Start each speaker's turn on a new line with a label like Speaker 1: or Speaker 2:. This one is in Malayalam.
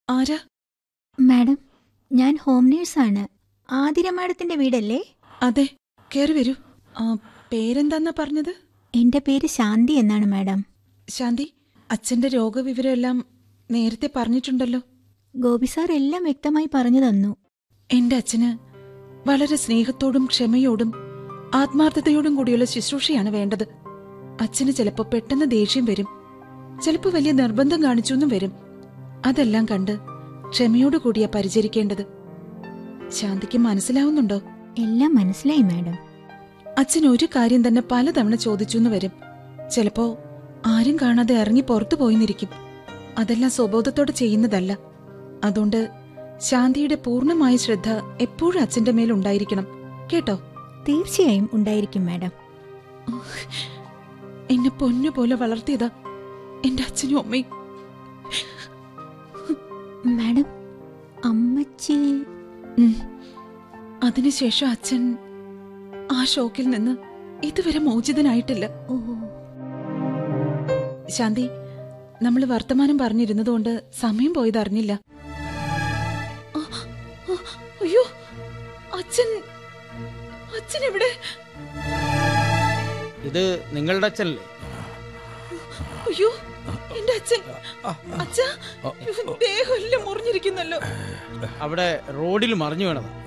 Speaker 1: ആരാ
Speaker 2: മാഡം ഞാൻ ഹോം നേഴ്സാണ് ആതിര മാഡത്തിന്റെ വീടല്ലേ
Speaker 1: അതെ കേറി വരൂ ആ, പേരെന്താന്നാ പറഞ്ഞത്
Speaker 2: എന്റെ പേര് ശാന്തി എന്നാണ് മാഡം
Speaker 1: ശാന്തി അച്ഛന്റെ രോഗവിവരമെല്ലാം നേരത്തെ പറഞ്ഞിട്ടുണ്ടല്ലോ
Speaker 2: ഗോപി സാർ എല്ലാം വ്യക്തമായി പറഞ്ഞു തന്നു
Speaker 1: എന്റെ അച്ഛന് വളരെ സ്നേഹത്തോടും ക്ഷമയോടും ആത്മാർത്ഥതയോടും കൂടിയുള്ള ശുശ്രൂഷയാണ് വേണ്ടത് അച്ഛന് ചിലപ്പോ പെട്ടെന്ന് ദേഷ്യം വരും ചിലപ്പോ വലിയ നിർബന്ധം കാണിച്ചൊന്നും വരും അതെല്ലാം കണ്ട് ക്ഷമയോടു കൂടിയാ പരിചരിക്കേണ്ടത് ശാന്തിക്ക് മനസ്സിലാവുന്നുണ്ടോ
Speaker 2: എല്ലാം മനസ്സിലായി മാഡം
Speaker 1: അച്ഛൻ ഒരു കാര്യം തന്നെ പലതവണ ചോദിച്ചു വരും ചിലപ്പോ ആരും കാണാതെ ഇറങ്ങി പുറത്തു പോയിന്നിരിക്കും അതെല്ലാം സ്വബോധത്തോടെ ചെയ്യുന്നതല്ല അതുകൊണ്ട് ശാന്തിയുടെ പൂർണ്ണമായ ശ്രദ്ധ എപ്പോഴും അച്ഛന്റെ മേൽ ഉണ്ടായിരിക്കണം കേട്ടോ
Speaker 2: തീർച്ചയായും ഉണ്ടായിരിക്കും മാഡം
Speaker 1: എന്നെ പൊന്നു പോലെ വളർത്തിയതാ എന്റെ അച്ഛനും അമ്മയും
Speaker 2: മാഡം അമ്മച്ചി
Speaker 1: ഉം. അതിനുശേഷം അച്ഛൻ ആ ഷോക്കിൽ നിന്ന് ഇതുവരെ മോചിതനായിട്ടില്ല
Speaker 2: ഓ
Speaker 1: ശാന്തി നമ്മൾ വർത്തമാനം പറഞ്ഞിരുന്നതുകൊണ്ട് സമയം പോയത് അറിഞ്ഞില്ല ആ, ആ, അയ്യോ അച്ഛൻ അച്ഛൻ എവിടെ
Speaker 3: ഇത് നിങ്ങളുടെ അച്ഛനല്ലേ
Speaker 1: അയ്യോ എന്റെ അച്ഛൻ അച്ഛ ദേഹമെല്ലാം മുറിഞ്ഞിരിക്കുന്നല്ലോ
Speaker 3: അവിടെ റോഡിൽ മറിഞ്ഞു വീണതാ